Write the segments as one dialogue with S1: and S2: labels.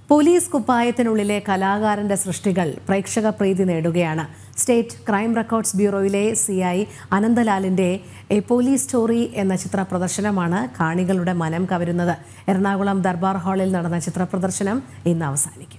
S1: police കുപ്പായത്തിനുള്ളിലെ കലാകാരന്റെ സൃഷ്ടികൾ പ്രേക്ഷക പ്രീതി നേടുകയാണ് സ്റ്റേറ്റ് ക്രൈം റെക്കോർഡ്സ് ബ്യൂറോയിലെ സി ഐ അനന്തലാലിന്റെ എ പോലീസ് സ്റ്റോറി എന്ന ചിത്ര പ്രദർശനമാണ് കാണികളുടെ മനം കവരുന്നത് എറണാകുളം ദർബാർ ഹാളിൽ നടന്ന ചിത്ര പ്രദർശനം ഇന്ന് അവസാനിക്കും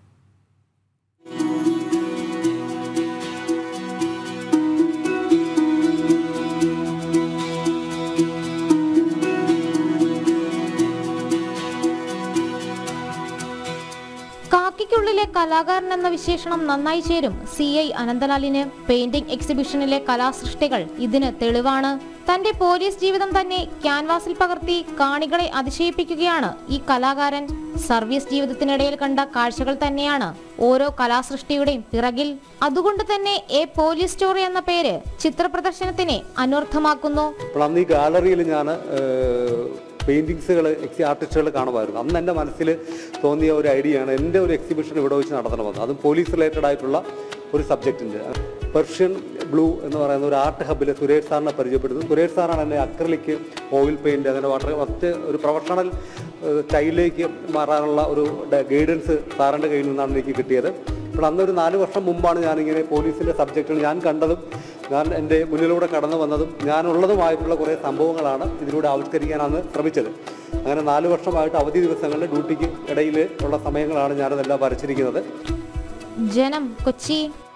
S2: കാക്കിക്കുള്ളിലെ കലാകാരൻ എന്ന വിശേഷണം നന്നായി ചേരും സി ഐ അനന്തലാലിന് പെയിന്റിംഗ് എക്സിബിഷനിലെ കലാസൃഷ്ടികൾ ഇതിന് തെളിവാണ് തന്റെ പോലീസ് ജീവിതം തന്നെ ക്യാൻവാസിൽ പകർത്തി കാണികളെ അതിശയിപ്പിക്കുകയാണ് ഈ കലാകാരൻ സർവീസ് ജീവിതത്തിനിടയിൽ കണ്ട കാഴ്ചകൾ തന്നെയാണ് ഓരോ കലാസൃഷ്ടിയുടെയും പിറകിൽ അതുകൊണ്ട് തന്നെ എ പോലീസ് സ്റ്റോറി എന്ന പേര് ചിത്രപ്രദർശനത്തിനെ അനർത്ഥമാക്കുന്നു
S3: അപ്പോൾ അന്ന് ഈ ഗാലറിയിൽ ഞാൻ പെയിൻറ്റിങ്സുകൾ എക്സി ആർട്ടിസ്റ്റുകൾ കാണുമായിരുന്നു അന്ന് എൻ്റെ മനസ്സിൽ തോന്നിയ ഒരു ഐഡിയയാണ് എൻ്റെ ഒരു എക്സിബിഷൻ ഇവിടെ വെച്ച് നടത്തണമെന്ന് അതും പോലീസ് റിലേറ്റഡ് ആയിട്ടുള്ള ഒരു സബ്ജക്റ്റിൻ്റെ പെർഷ്യൻ ബ്ലൂ എന്ന് പറയുന്ന ഒരു ആർട്ട് ഹബിൽ സുരേഷ് സാറിനെ പരിചയപ്പെടുന്നു സുരേഷ് സാറാണ് എന്നെ അക്രലിക്ക് ഓയിൽ പെയിൻറ് അങ്ങനെ വാട്ടർ മറ്റ് ഒരു പ്രൊഫഷണൽ സ്റ്റൈലിലേക്ക് മാറാനുള്ള ഒരു ഗൈഡൻസ് സാറിൻ്റെ കയ്യിൽ നിന്നാണ് എനിക്ക് കിട്ടിയത് അപ്പോൾ അന്നൊരു നാല് വർഷം മുമ്പാണ് ഞാനിങ്ങനെ പോലീസിൻ്റെ സബ്ജക്റ്റുകൾ ഞാൻ കണ്ടതും ഞാൻ എൻ്റെ മുന്നിലൂടെ കടന്നു വന്നതും ഞാനുള്ളതുമായിട്ടുള്ള കുറേ സംഭവങ്ങളാണ് ഇതിലൂടെ ആവിഷ്കരിക്കാനാണ് ശ്രമിച്ചത് അങ്ങനെ നാല് വർഷമായിട്ട് അവധി ദിവസങ്ങളിൽ ഡ്യൂട്ടിക്ക് ഇടയിൽ ഉള്ള സമയങ്ങളാണ് ഞാനതെല്ലാം വരച്ചിരിക്കുന്നത്
S2: ജനം കൊച്ചി